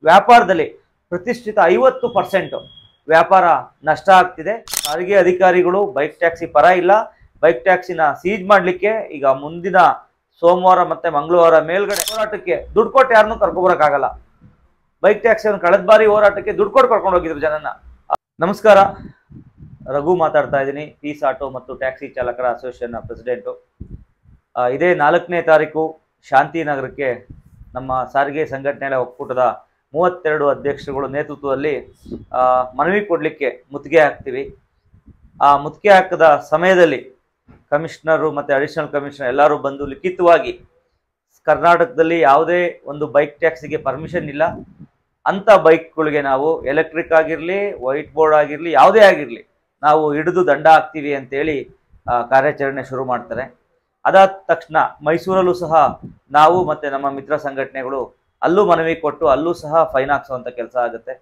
ವ್ಯಾಪಾರದಲ್ಲಿ ಪ್ರತಿಷ್ಠಿತ ಐವತ್ತು ಪರ್ಸೆಂಟ್ ವ್ಯಾಪಾರ ನಷ್ಟ ಆಗ್ತಿದೆ ಸಾರಿಗೆ ಅಧಿಕಾರಿಗಳು ಬೈಕ್ ಟ್ಯಾಕ್ಸಿ ಪರ ಇಲ್ಲ ಬೈಕ್ ಟ್ಯಾಕ್ಸಿನ ಸೀಜ್ ಮಾಡಲಿಕ್ಕೆ ಈಗ ಮುಂದಿನ ಸೋಮವಾರ ಮತ್ತೆ ಮಂಗಳವಾರ ಮೇಲ್ಗಡೆ ಹೋರಾಟಕ್ಕೆ ದುಡ್ಡು ಕೊಟ್ಟು ಯಾರನ್ನೂ ಕರ್ಕೊಬರಕ್ಕಾಗಲ್ಲ ಬೈಕ್ ಟ್ಯಾಕ್ಸಿ ಕಳೆದ ಬಾರಿ ಹೋರಾಟಕ್ಕೆ ದುಡ್ಡು ಕೊಟ್ಟು ಕರ್ಕೊಂಡು ಹೋಗಿದ್ರು ಜನನ ನಮಸ್ಕಾರ ರಘು ಮಾತಾಡ್ತಾ ಇದ್ದೀನಿ ಪೀಸ್ ಆಟೋ ಮತ್ತು ಟ್ಯಾಕ್ಸಿ ಚಾಲಕರ ಅಸೋಸಿಯೇಷನ್ ಪ್ರೆಸಿಡೆಂಟು ಆ, ಇದೇ ನಾಲ್ಕನೇ ತಾರೀಕು ಶಾಂತಿನಗರಕ್ಕೆ ನಮ್ಮ ಸಾರಿಗೆ ಸಂಘಟನೆಗಳ ಒಕ್ಕೂಟದ ಮೂವತ್ತೆರಡು ಅಧ್ಯಕ್ಷರುಗಳ ನೇತೃತ್ವದಲ್ಲಿ ಆ, ಮನವಿ ಕೊಡಲಿಕ್ಕೆ ಮುತ್ತಿಗೆ ಹಾಕ್ತೀವಿ ಆ ಮುತ್ತಿಗೆ ಹಾಕದ ಸಮಯದಲ್ಲಿ ಕಮಿಷನರು ಮತ್ತು ಅಡಿಷನಲ್ ಕಮಿಷನರ್ ಎಲ್ಲರೂ ಬಂದು ಲಿಖಿತವಾಗಿ ಕರ್ನಾಟಕದಲ್ಲಿ ಯಾವುದೇ ಒಂದು ಬೈಕ್ ಟ್ಯಾಕ್ಸಿಗೆ ಪರ್ಮಿಷನ್ ಇಲ್ಲ ಅಂಥ ಬೈಕ್ಗಳಿಗೆ ನಾವು ಎಲೆಕ್ಟ್ರಿಕ್ ಆಗಿರಲಿ ವೈಟ್ ಬೋರ್ಡ್ ಆಗಿರಲಿ ಯಾವುದೇ ಆಗಿರಲಿ ನಾವು ಹಿಡಿದು ದಂಡ ಹಾಕ್ತೀವಿ ಅಂತೇಳಿ ಆ, ಕಾರ್ಯಾಚರಣೆ ಶುರು ಮಾಡ್ತಾರೆ ಅದಾದ ತಕ್ಷಣ ಮೈಸೂರಲ್ಲೂ ಸಹ ನಾವು ಮತ್ತು ನಮ್ಮ ಮಿತ್ರ ಸಂಘಟನೆಗಳು ಅಲ್ಲೂ ಮನವಿ ಕೊಟ್ಟು ಅಲ್ಲೂ ಸಹ ಫೈನ್ ಹಾಕ್ಸುವಂಥ ಕೆಲಸ ಆಗುತ್ತೆ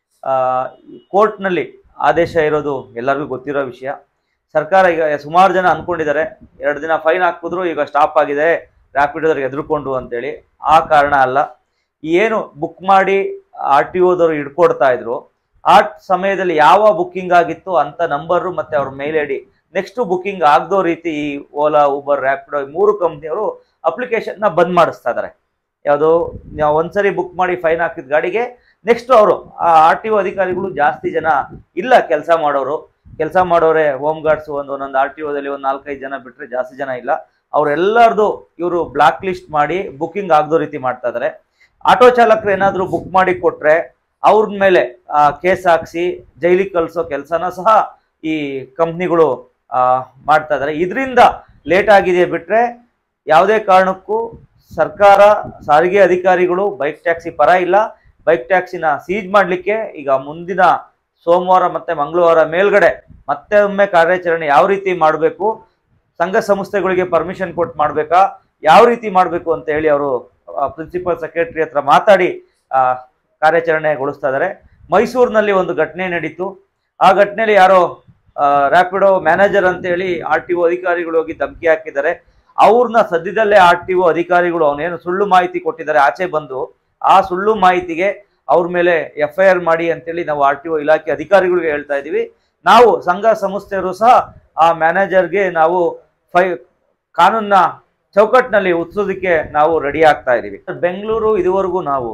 ಕೋರ್ಟ್ನಲ್ಲಿ ಆದೇಶ ಇರೋದು ಎಲ್ಲರಿಗೂ ಗೊತ್ತಿರೋ ವಿಷಯ ಸರ್ಕಾರ ಈಗ ಸುಮಾರು ಜನ ಅಂದ್ಕೊಂಡಿದ್ದಾರೆ ಎರಡು ದಿನ ಫೈನ್ ಹಾಕಿದ್ರು ಈಗ ಸ್ಟಾಪ್ ಆಗಿದೆ ರ್ಯಾಪಿಡೋದವ್ರಿಗೆ ಎದುರುಕೊಂಡು ಅಂತೇಳಿ ಆ ಕಾರಣ ಅಲ್ಲ ಏನು ಬುಕ್ ಮಾಡಿ ಆರ್ ಟಿ ಓದವರು ಹಿಡ್ಕೊಡ್ತಾ ಇದ್ರು ಆ ಸಮಯದಲ್ಲಿ ಯಾವ ಬುಕ್ಕಿಂಗ್ ಆಗಿತ್ತು ಅಂತ ನಂಬರು ಮತ್ತೆ ಅವ್ರ mail I D next booking ಆಗದೋ ರೀತಿ ಈ ಓಲಾ ಊಬರ್ ರ್ಯಾಪಿಡೋ ಈ ಮೂರು ಕಂಪ್ನಿಯವರು ಅಪ್ಲಿಕೇಶನ್ನ ಬಂದ್ ಮಾಡಿಸ್ತಾ ಇದ್ದಾರೆ ಯಾವುದು ನಾವು ಒಂದ್ಸರಿ ಬುಕ್ ಮಾಡಿ ಫೈನ್ ಹಾಕಿದ ಗಾಡಿಗೆ ನೆಕ್ಸ್ಟ್ ಅವರು ಆ ಆರ್ ಟಿ ಒ ಅಧಿಕಾರಿಗಳು ಜಾಸ್ತಿ ಜನ ಇಲ್ಲ ಕೆಲಸ ಮಾಡೋರು ಕೆಲಸ ಮಾಡೋರೆ ಹೋಮ್ ಗಾರ್ಡ್ಸ್ ಒಂದು ಒಂದೊಂದು ಆರ್ ಟಿ ಒದಲ್ಲಿ ಒಂದು ನಾಲ್ಕೈದು ಜನ ಬಿಟ್ಟರೆ ಜಾಸ್ತಿ ಜನ ಇಲ್ಲ ಅವರೆಲ್ಲರದು ಇವರು ಬ್ಲಾಕ್ ಲಿಸ್ಟ್ ಮಾಡಿ ಬುಕ್ಕಿಂಗ್ ಆಗದೋ ರೀತಿ ಮಾಡ್ತಾ ಇದ್ದಾರೆ ಆಟೋ ಚಾಲಕರು ಏನಾದರೂ ಬುಕ್ ಮಾಡಿ ಕೊಟ್ರೆ ಅವ್ರ ಮೇಲೆ ಕೇಸ್ ಹಾಕ್ಸಿ ಜೈಲಿಗೆ ಕಳಿಸೋ ಕೆಲಸನ ಸಹ ಈ ಕಂಪ್ನಿಗಳು ಮಾಡ್ತಾ ಇದ್ದಾರೆ ಇದರಿಂದ ಲೇಟ್ ಆಗಿದೆ ಬಿಟ್ರೆ ಯಾವುದೇ ಕಾರಣಕ್ಕೂ ಸರ್ಕಾರ ಸಾರಿಗೆ ಅಧಿಕಾರಿಗಳು ಬೈಕ್ ಟ್ಯಾಕ್ಸಿ ಪರ ಇಲ್ಲ ಬೈಕ್ ಟ್ಯಾಕ್ಸಿನ ಸೀಜ್ ಮಾಡಲಿಕ್ಕೆ ಈಗ ಮುಂದಿನ ಸೋಮವಾರ ಮತ್ತೆ ಮಂಗಳವಾರ ಮೇಲ್ಗಡೆ ಮತ್ತೆ ಒಮ್ಮೆ ಕಾರ್ಯಾಚರಣೆ ಯಾವ ರೀತಿ ಮಾಡಬೇಕು ಸಂಘ ಸಂಸ್ಥೆಗಳಿಗೆ ಪರ್ಮಿಷನ್ ಕೊಟ್ಟು ಮಾಡಬೇಕಾ ಯಾವ ರೀತಿ ಮಾಡಬೇಕು ಅಂತ ಹೇಳಿ ಅವರು ಪ್ರಿನ್ಸಿಪಲ್ ಸೆಕ್ರೆಟರಿ ಹತ್ರ ಮಾತಾಡಿ ಆ, ಕಾರ್ಯಾಚರಣೆಗೊಳಿಸ್ತಾ ಇದ್ದಾರೆ ಮೈಸೂರಿನಲ್ಲಿ ಒಂದು ಘಟನೆ ನಡೀತು ಆ ಘಟನೆಯಲ್ಲಿ ಯಾರೋ ರ್ಯಾಪಿಡೋ ಮ್ಯಾನೇಜರ್ ಅಂತೇಳಿ ಆರ್ ಟಿ ಒ ಅಧಿಕಾರಿಗಳು ಹೋಗಿ ಧಮಕಿ ಹಾಕಿದ್ದಾರೆ ಅವ್ರನ್ನ ಸದ್ಯದಲ್ಲೇ ಆರ್ ಟಿ ಒ ಅಧಿಕಾರಿಗಳು ಅವನೇನು ಸುಳ್ಳು ಮಾಹಿತಿ ಕೊಟ್ಟಿದ್ದಾರೆ ಆಚೆ ಬಂದು ಆ ಸುಳ್ಳು ಮಾಹಿತಿಗೆ ಅವ್ರ ಮೇಲೆ ಎಫ್ ಐ ಆರ್ ಮಾಡಿ ಅಂತೇಳಿ ನಾವು ಆರ್ ಟಿ ಒ ಇಲಾಖೆ ಅಧಿಕಾರಿಗಳಿಗೆ ಹೇಳ್ತಾ ಇದ್ದೀವಿ ನಾವು ಸಂಘ ಸಂಸ್ಥೆಯವರು ಸಹ ಆ ಮ್ಯಾನೇಜರ್ಗೆ ನಾವು ಫೈ ಕಾನೂನಿನ ಚೌಕಟ್ಟಿನಲ್ಲಿ ಉತ್ಸೋದಕ್ಕೆ ನಾವು ರೆಡಿ ಆಗ್ತಾ ಇದ್ದೀವಿ ಬೆಂಗಳೂರು ಇದುವರೆಗೂ ನಾವು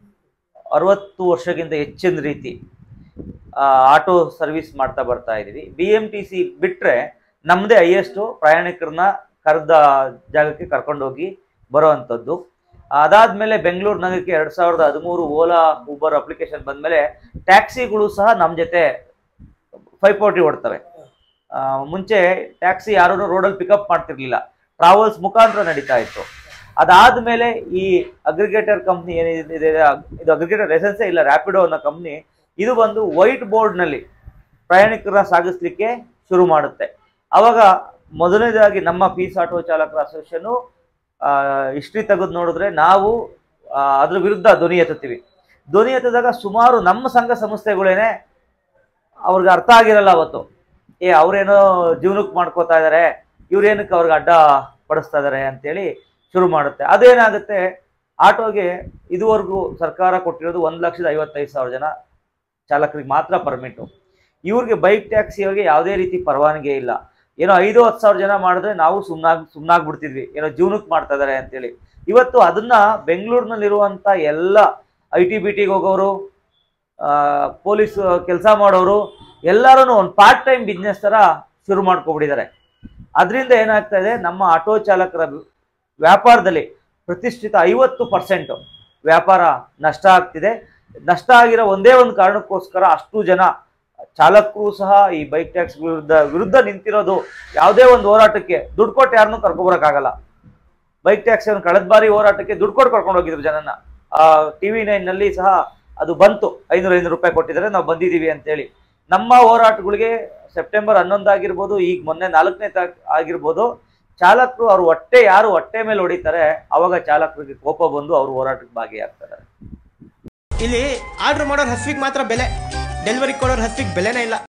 ಅರವತ್ತು ವರ್ಷಕ್ಕಿಂತ ಹೆಚ್ಚಿನ ರೀತಿ ಆ, ಆಟೋ ಸರ್ವಿಸ್ ಮಾಡ್ತಾ ಬರ್ತಾ ಇದ್ದೀವಿ ಬಿ ಎಂ ಟಿ ಸಿ ಬಿಟ್ಟರೆ ನಮ್ಮದೇ ಹೈಯೆಸ್ಟು ಪ್ರಯಾಣಿಕರನ್ನ ಕರೆದ ಜಾಗಕ್ಕೆ ಕರ್ಕೊಂಡೋಗಿ ಬರೋ ಅಂಥದ್ದು ಅದಾದಮೇಲೆ ಬೆಂಗಳೂರು ನಗರಕ್ಕೆ ಎರಡು ಸಾವಿರದ ಹದಿಮೂರು ಓಲಾ ಊಬರ್ ಅಪ್ಲಿಕೇಶನ್ ಬಂದಮೇಲೆ ಟ್ಯಾಕ್ಸಿಗಳು ಸಹ ನಮ್ಮ ಜೊತೆ ಪೈಪೋಟಿ ಓಡ್ತವೆ ಆ, ಮುಂಚೆ ಟ್ಯಾಕ್ಸಿ ಯಾರೂ ರೋಡಲ್ಲಿ ಪಿಕಪ್ ಮಾಡ್ತಿರ್ಲಿಲ್ಲ ಟ್ರಾವೆಲ್ಸ್ ಮುಖಾಂತರ ನಡೀತಾ ಇತ್ತು ಅದಾದ್ಮೇಲೆ ಈ ಅಗ್ರಿಗೇಟರ್ ಕಂಪ್ನಿ ಏನಿದೆ ಇದು ಅಗ್ರಿಗೇಟರ್ ಲೈಸೆನ್ಸೇ ಇಲ್ಲ ರ್ಯಾಪಿಡೋ ಅನ್ನೋ ಕಂಪ್ನಿ ಇದು ಬಂದು ವೈಟ್ ಬೋರ್ಡ್ನಲ್ಲಿ ಪ್ರಯಾಣಿಕರ ಸಾಗಿಸ್ಲಿಕ್ಕೆ ಶುರು ಮಾಡುತ್ತೆ ಅವಾಗ ಮೊದಲನೇದಾಗಿ ನಮ್ಮ ಪೀಸ್ ಆಟೋ ಚಾಲಕರ ಅಸೋಸಿಯೇಷನು ಹಿಸ್ಟ್ರಿ ತೆಗೆದು ನೋಡಿದ್ರೆ ನಾವು ಆ, ಅದ್ರ ವಿರುದ್ಧ ಧ್ವನಿ ಎತ್ತುತ್ತೀವಿ ಧ್ವನಿ ಎತ್ತಿದಾಗ ಸುಮಾರು ನಮ್ಮ ಸಂಘ ಸಂಸ್ಥೆಗಳೇನೆ ಅವ್ರಿಗೆ ಅರ್ಥ ಆಗಿರಲ್ಲ ಅವತ್ತು ಏ ಅವ್ರೇನೋ ಜೀವನಕ್ಕೆ ಮಾಡ್ಕೋತಾ ಇದ್ದಾರೆ ಇವ್ರೇನಕ್ಕೆ ಅವ್ರಿಗೆ ಅಡ್ಡ ಪಡಿಸ್ತಾ ಇದ್ದಾರೆ ಅಂತೇಳಿ ಶುರು ಮಾಡುತ್ತೆ ಅದೇನಾಗುತ್ತೆ ಆಟೋಗೆ ಇದುವರೆಗೂ ಸರ್ಕಾರ ಕೊಟ್ಟಿರೋದು ಒಂದು ಲಕ್ಷದ ಐವತ್ತೈದು ಸಾವಿರ ಜನ ಚಾಲಕರಿಗೆ ಮಾತ್ರ ಪರ್ಮಿಟು ಇವ್ರಿಗೆ ಬೈಕ್ ಟ್ಯಾಕ್ಸಿಯವರಿಗೆ ಯಾವುದೇ ರೀತಿ ಪರವಾನಗಿ ಇಲ್ಲ ಏನೋ ಐದು ಹತ್ತು ಸಾವಿರ ಜನ ಮಾಡಿದ್ರೆ ನಾವು ಸುಮ್ಮನಾಗ್ ಸುಮ್ಮನಾಗ್ಬಿಡ್ತಿದ್ವಿ ಏನೋ ಜೀವನಕ್ಕೆ ಮಾಡ್ತಾ ಇದ್ದಾರೆ ಅಂತೇಳಿ ಇವತ್ತು ಅದನ್ನ ಬೆಂಗಳೂರಿನಲ್ಲಿರುವಂಥ ಎಲ್ಲ ಐ ಟಿ ಬಿ ಟಿಗೆ ಹೋಗೋರು ಪೊಲೀಸ್ ಕೆಲಸ ಮಾಡೋರು ಎಲ್ಲರೂ ಒಂದು ಪಾರ್ಟ್ ಟೈಮ್ ಬಿಸ್ನೆಸ್ ಥರ ಶುರು ಮಾಡ್ಕೊಬಿಟ್ಟಿದ್ದಾರೆ ಅದರಿಂದ ಏನಾಗ್ತಾ ಇದೆ ನಮ್ಮ ಆಟೋ ಚಾಲಕರ ವ್ಯಾಪಾರದಲ್ಲಿ ಪ್ರತಿಷ್ಠಿತ ಐವತ್ತು ಪರ್ಸೆಂಟ್ ವ್ಯಾಪಾರ ನಷ್ಟ ಆಗ್ತಿದೆ ನಷ್ಟ ಆಗಿರೋ ಒಂದೇ ಒಂದು ಕಾರಣಕ್ಕೋಸ್ಕರ ಅಷ್ಟು ಜನ ಚಾಲಕರು ಸಹ ಈ ಬೈಕ್ ಟ್ಯಾಕ್ಸ್ ವಿರುದ್ಧ ವಿರುದ್ಧ ನಿಂತಿರೋದು ಯಾವುದೇ ಒಂದು ಹೋರಾಟಕ್ಕೆ ದುಡ್ಡು ಕೊಟ್ಟು ಯಾರನ್ನೂ ಕರ್ಕೊಬರಕ್ಕಾಗಲ್ಲ ಬೈಕ್ ಟ್ಯಾಕ್ಸಿ ಕಳೆದ ಬಾರಿ ಹೋರಾಟಕ್ಕೆ ದುಡ್ಡು ಕೊಟ್ಟು ಕರ್ಕೊಂಡು ಹೋಗಿದ್ರು ಜನನ ಟಿ ವಿ ನೈನ್ನಲ್ಲಿ ಸಹ ಅದು ಬಂತು ಐನೂರು ಐನೂರು ರೂಪಾಯಿ ಕೊಟ್ಟಿದ್ದಾರೆ ನಾವು ಬಂದಿದ್ದೀವಿ ಅಂತೇಳಿ ನಮ್ಮ ಹೋರಾಟಗಳಿಗೆ ಸೆಪ್ಟೆಂಬರ್ ಹನ್ನೊಂದು ಆಗಿರ್ಬೋದು ಈಗ ಮೊನ್ನೆ ನಾಲ್ಕನೇ ತಾ ಆಗಿರ್ಬೋದು ಚಾಲಕರು ಅವ್ರ ಹೊಟ್ಟೆ ಯಾರು ಹೊಟ್ಟೆ ಮೇಲೆ ಹೊಡಿತಾರೆ ಅವಾಗ ಚಾಲಕರಿಗೆ ಕೋಪ ಬಂದು ಅವ್ರ ಹೋರಾಟಕ್ಕೆ ಭಾಗಿಯಾಗ್ತಾರೆ ಇಲ್ಲಿ ಆರ್ಡರ್ ಮಾಡೋರ್ ಹಸ್ವಿಗೆ ಮಾತ್ರ ಬೆಲೆ ಡೆಲಿವರಿ ಕೊಡೋರ್ ಹಸ್ವಿಗೆ ಬೆಲೆನೇ ಇಲ್ಲ